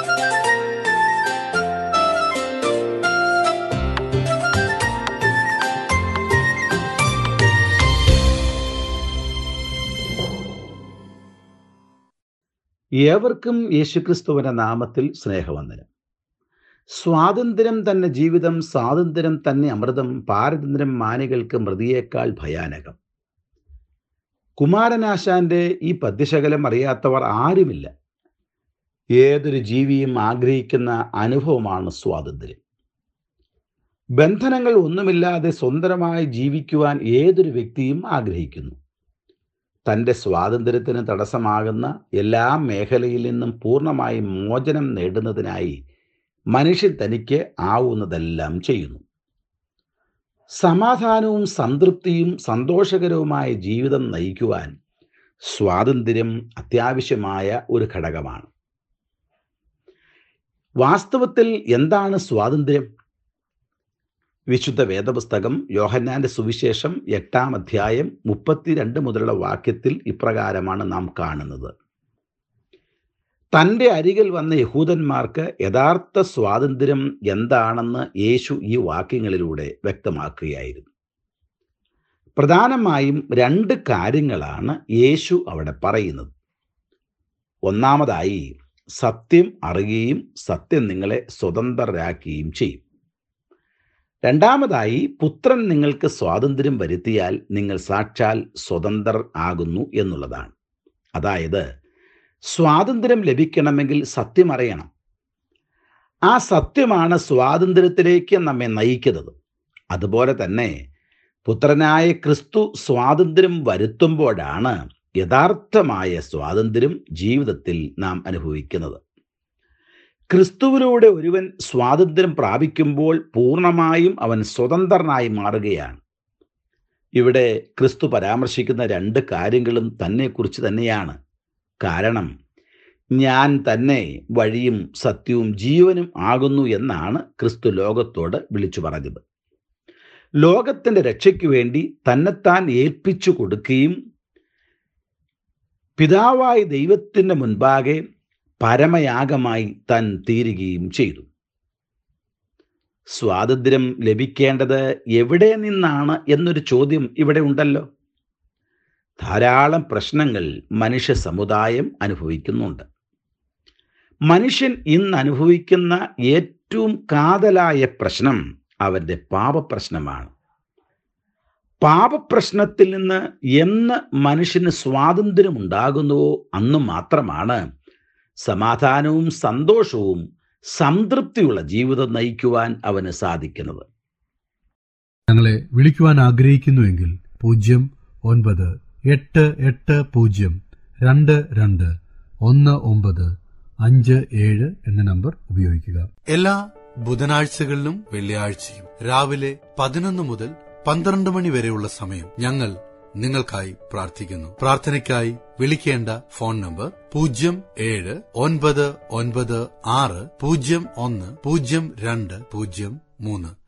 ഏവർക്കും യേശുക്രിസ്തുവിന്റെ നാമത്തിൽ സ്നേഹവന്ദനം സ്വാതന്ത്ര്യം തന്നെ ജീവിതം സ്വാതന്ത്ര്യം തന്നെ അമൃതം പാരതന്ത്ര്യം മാനികൾക്ക് മൃതിയേക്കാൾ ഭയാനകം കുമാരനാശാന്റെ ഈ പദ്യശകലം അറിയാത്തവർ ആരുമില്ല ഏതൊരു ജീവിയും ആഗ്രഹിക്കുന്ന അനുഭവമാണ് സ്വാതന്ത്ര്യം ബന്ധനങ്ങൾ ഒന്നുമില്ലാതെ സ്വതന്ത്രമായി ജീവിക്കുവാൻ ഏതൊരു വ്യക്തിയും ആഗ്രഹിക്കുന്നു തൻ്റെ സ്വാതന്ത്ര്യത്തിന് തടസ്സമാകുന്ന എല്ലാ മേഖലയിൽ നിന്നും പൂർണ്ണമായി മോചനം നേടുന്നതിനായി മനുഷ്യൻ തനിക്ക് ആവുന്നതെല്ലാം ചെയ്യുന്നു സമാധാനവും സംതൃപ്തിയും സന്തോഷകരവുമായ ജീവിതം നയിക്കുവാൻ സ്വാതന്ത്ര്യം അത്യാവശ്യമായ ഒരു ഘടകമാണ് വാസ്തവത്തിൽ എന്താണ് സ്വാതന്ത്ര്യം വിശുദ്ധ വേദപുസ്തകം യോഹന്നാന്റെ സുവിശേഷം എട്ടാം അധ്യായം മുപ്പത്തിരണ്ട് മുതലുള്ള വാക്യത്തിൽ ഇപ്രകാരമാണ് നാം കാണുന്നത് തൻ്റെ അരികിൽ വന്ന യഹൂദന്മാർക്ക് യഥാർത്ഥ സ്വാതന്ത്ര്യം എന്താണെന്ന് യേശു ഈ വാക്യങ്ങളിലൂടെ വ്യക്തമാക്കുകയായിരുന്നു പ്രധാനമായും രണ്ട് കാര്യങ്ങളാണ് യേശു അവിടെ പറയുന്നത് ഒന്നാമതായി സത്യം അറിയുകയും സത്യം നിങ്ങളെ സ്വതന്ത്രരാക്കുകയും ചെയ്യും രണ്ടാമതായി പുത്രൻ നിങ്ങൾക്ക് സ്വാതന്ത്ര്യം വരുത്തിയാൽ നിങ്ങൾ സാക്ഷാൽ സ്വതന്ത്രർ ആകുന്നു എന്നുള്ളതാണ് അതായത് സ്വാതന്ത്ര്യം ലഭിക്കണമെങ്കിൽ സത്യം അറിയണം ആ സത്യമാണ് സ്വാതന്ത്ര്യത്തിലേക്ക് നമ്മെ നയിക്കുന്നത് അതുപോലെ തന്നെ പുത്രനായ ക്രിസ്തു സ്വാതന്ത്ര്യം വരുത്തുമ്പോഴാണ് യഥാർത്ഥമായ സ്വാതന്ത്ര്യം ജീവിതത്തിൽ നാം അനുഭവിക്കുന്നത് ക്രിസ്തുവിലൂടെ ഒരുവൻ സ്വാതന്ത്ര്യം പ്രാപിക്കുമ്പോൾ പൂർണ്ണമായും അവൻ സ്വതന്ത്രനായി മാറുകയാണ് ഇവിടെ ക്രിസ്തു പരാമർശിക്കുന്ന രണ്ട് കാര്യങ്ങളും തന്നെക്കുറിച്ച് തന്നെയാണ് കാരണം ഞാൻ തന്നെ വഴിയും സത്യവും ജീവനും ആകുന്നു എന്നാണ് ക്രിസ്തു ലോകത്തോട് വിളിച്ചു പറഞ്ഞത് ലോകത്തിൻ്റെ രക്ഷയ്ക്ക് വേണ്ടി തന്നെത്താൻ ഏൽപ്പിച്ചു കൊടുക്കുകയും പിതാവായ ദൈവത്തിൻ്റെ മുൻപാകെ പരമയാഗമായി താൻ തീരുകയും ചെയ്തു സ്വാതന്ത്ര്യം ലഭിക്കേണ്ടത് എവിടെ നിന്നാണ് എന്നൊരു ചോദ്യം ഇവിടെ ഉണ്ടല്ലോ ധാരാളം പ്രശ്നങ്ങൾ മനുഷ്യ സമുദായം അനുഭവിക്കുന്നുണ്ട് മനുഷ്യൻ ഇന്ന് അനുഭവിക്കുന്ന ഏറ്റവും കാതലായ പ്രശ്നം അവൻ്റെ പാപപ്രശ്നമാണ് പാപപ്രശ്നത്തിൽ നിന്ന് എന്ന് മനുഷ്യന് സ്വാതന്ത്ര്യം ഉണ്ടാകുന്നുവോ അന്ന് മാത്രമാണ് സമാധാനവും സന്തോഷവും സംതൃപ്തിയുള്ള ജീവിതം നയിക്കുവാൻ അവന് സാധിക്കുന്നത് ഞങ്ങളെ വിളിക്കുവാൻ ആഗ്രഹിക്കുന്നുവെങ്കിൽ പൂജ്യം ഒൻപത് എട്ട് എട്ട് പൂജ്യം രണ്ട് രണ്ട് ഒന്ന് ഒമ്പത് അഞ്ച് ഏഴ് എന്ന നമ്പർ ഉപയോഗിക്കുക എല്ലാ ബുധനാഴ്ചകളിലും വെള്ളിയാഴ്ചയും രാവിലെ പതിനൊന്ന് മുതൽ പന്ത്രണ്ട് മണി വരെയുള്ള സമയം ഞങ്ങൾ നിങ്ങൾക്കായി പ്രാർത്ഥിക്കുന്നു പ്രാർത്ഥനയ്ക്കായി വിളിക്കേണ്ട ഫോൺ നമ്പർ പൂജ്യം ഏഴ് ഒൻപത് ഒൻപത് ആറ് പൂജ്യം ഒന്ന് പൂജ്യം രണ്ട് പൂജ്യം മൂന്ന്